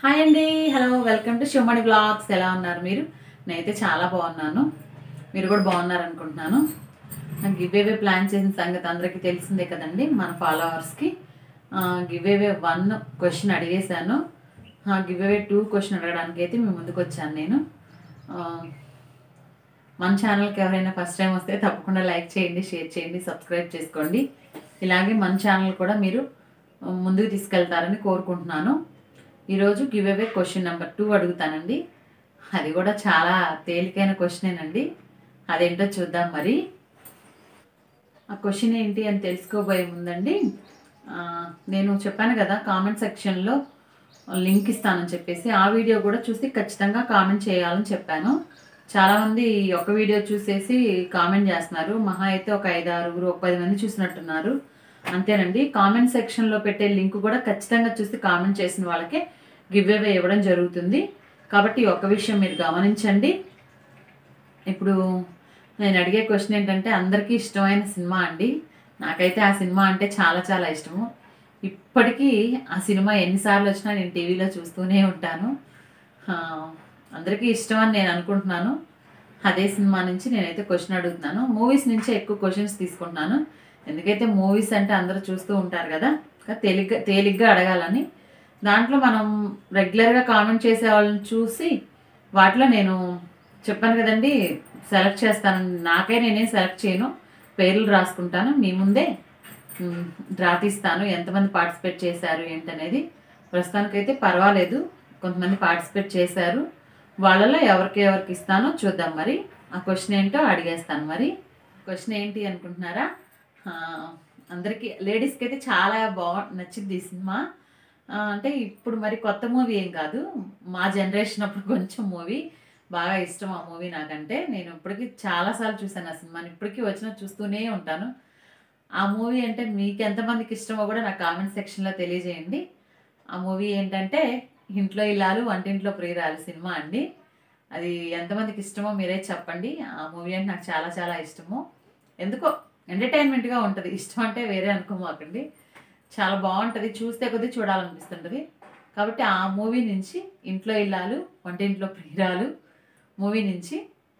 hi అండి hello welcome to Sivamani blogs ఎలా ఉన్నారు మీరు నేనైతే చాలా బాగున్నాను మీరు కూడా బాగున్నారు అనుకుంటున్నాను గివ్ అవే ప్లాన్ చేసిన సంగతి అందరికీ తెలిసిందే కదండి మన ఫాలోవర్స్కి గివ్ అవే వన్ క్వశ్చన్ అడిగేశాను గివ్ అవే టూ క్వశ్చన్ అడగడానికి అయితే మేము ముందుకు వచ్చాను నేను ఆ, మన ఛానల్కి ఎవరైనా ఫస్ట్ టైం వస్తే తప్పకుండా లైక్ చేయండి షేర్ చేయండి సబ్స్క్రైబ్ చేసుకోండి ఇలాగే మన ఛానల్ కూడా మీరు ఆ, ముందుకు తీసుకెళ్తారని కోరుకుంటున్నాను ఈరోజు giveaway question number two అడుగుతానండి అది కూడా చాలా తేలికైన క్వశ్చనేనండి అదేంటో చూద్దాం మరి ఆ క్వశ్చన్ ఏంటి అని తెలుసుకోబోయే ముందండి ఆ, నేను చెప్పాను కదా కామెంట్ సెక్షన్లో లింక్ ఇస్తానని చెప్పేసి ఆ వీడియో కూడా చూసి ఖచ్చితంగా కామెంట్ చేయాలని చెప్పాను చాలామంది ఈ ఒక్క వీడియో చూసేసి కామెంట్ చేస్తున్నారు మహా అయితే ఒక ఐదు ఆరుగురు ఒక పది మంది చూసినట్టున్నారు అంతేనండి కామెంట్ సెక్షన్లో పెట్టే లింక్ కూడా ఖచ్చితంగా చూసి కామెంట్ చేసిన వాళ్ళకే గివ్ అవే ఇవ్వడం జరుగుతుంది కాబట్టి ఈ ఒక్క విషయం మీరు గమనించండి ఇప్పుడు నేను అడిగే క్వశ్చన్ ఏంటంటే అందరికీ ఇష్టమైన సినిమా అండి నాకైతే ఆ సినిమా అంటే చాలా చాలా ఇష్టము ఇప్పటికీ ఆ సినిమా ఎన్నిసార్లు వచ్చినా నేను టీవీలో చూస్తూనే ఉంటాను ఆ, అందరికీ ఇష్టం అని నేను అనుకుంటున్నాను అదే సినిమా నుంచి నేనైతే క్వశ్చన్ అడుగుతున్నాను మూవీస్ నుంచే ఎక్కువ క్వశ్చన్స్ తీసుకుంటున్నాను ఎందుకైతే మూవీస్ అంటే అందరూ చూస్తూ ఉంటారు కదా ఇంకా తేలిగ్గా తేలిగ్గా అడగాలని దాంట్లో మనం రెగ్యులర్గా కామెంట్ చేసే వాళ్ళని చూసి వాటిలో నేను చెప్పాను కదండి సెలెక్ట్ చేస్తాను నాకే నేనేం సెలెక్ట్ చేయను పేర్లు రాసుకుంటాను మీ ముందే మ్, డ్రా తీస్తాను ఎంతమంది పార్టిసిపేట్ చేశారు ఏంటనేది ప్రస్తుతానికైతే పర్వాలేదు కొంతమంది పార్టిసిపేట్ చేశారు వాళ్ళలో ఎవరికి ఎవరికి ఇస్తానో చూద్దాం మరి ఆ క్వశ్చన్ ఏంటో అడిగేస్తాను మరి క్వశ్చన్ ఏంటి అనుకుంటున్నారా ఆ, అందరికీ లేడీస్కి అయితే చాలా బాగా నచ్చింది ఈ సినిమా ఆ, అంటే ఇప్పుడు మరి కొత్త మూవీ ఏం కాదు మా జనరేషన్ అప్పుడు కొంచెం మూవీ బాగా ఇష్టం ఆ మూవీ నాకంటే నేను ఇప్పటికీ చాలాసార్లు చూశాను ఆ సినిమాని ఇప్పటికీ వచ్చినా చూస్తూనే ఉంటాను ఆ మూవీ అంటే మీకు ఎంతమందికి ఇష్టమో కూడా నాకు కామెంట్ సెక్షన్లో తెలియజేయండి ఆ మూవీ ఏంటంటే ఇంట్లో ఇల్లాలు వంటింట్లో ప్రియురాలు సినిమా అండి అది ఎంతమందికి ఇష్టమో మీరే చెప్పండి ఆ మూవీ అంటే నాకు చాలా చాలా ఇష్టము ఎందుకో ఎంటర్టైన్మెంట్గా ఉంటుంది ఇష్టం అంటే వేరే అనుకోమాకండి చాలా బాగుంటుంది చూస్తే కొద్దీ చూడాలనిపిస్తుంటుంది కాబట్టి ఆ మూవీ నుంచి ఇంట్లో ఇల్లాలు వంటింట్లో ప్రియురాలు మూవీ నుంచి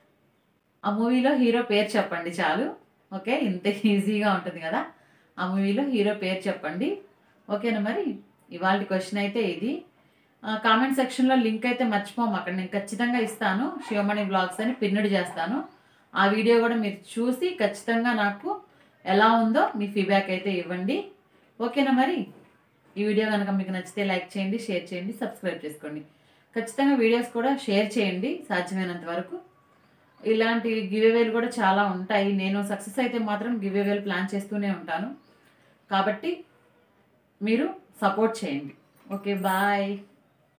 ఆ మూవీలో హీరో పేరు చెప్పండి చాలు ఓకే ఇంత ఈజీగా ఉంటుంది కదా ఆ మూవీలో హీరో పేరు చెప్పండి ఓకేనా మరి ఇవాళ క్వశ్చన్ అయితే ఇది కామెంట్ సెక్షన్లో లింక్ అయితే మర్చిపోము అక్కడ నేను ఖచ్చితంగా ఇస్తాను శివమణి బ్లాగ్స్ అని పిన్నుడు చేస్తాను ఆ వీడియో కూడా మీరు చూసి ఖచ్చితంగా నాకు ఎలా ఉందో మీ ఫీడ్బ్యాక్ అయితే ఇవ్వండి ఓకేనా మరి ఈ వీడియో కనుక మీకు నచ్చితే లైక్ చేయండి షేర్ చేయండి సబ్స్క్రైబ్ చేసుకోండి ఖచ్చితంగా వీడియోస్ కూడా షేర్ చేయండి సాధ్యమైనంత వరకు ఇలాంటి గివ్ అవేలు కూడా చాలా ఉంటాయి నేను సక్సెస్ అయితే మాత్రం గివ్ అవేలు ప్లాన్ చేస్తూనే ఉంటాను కాబట్టి మీరు సపోర్ట్ చేయండి ఓకే బాయ్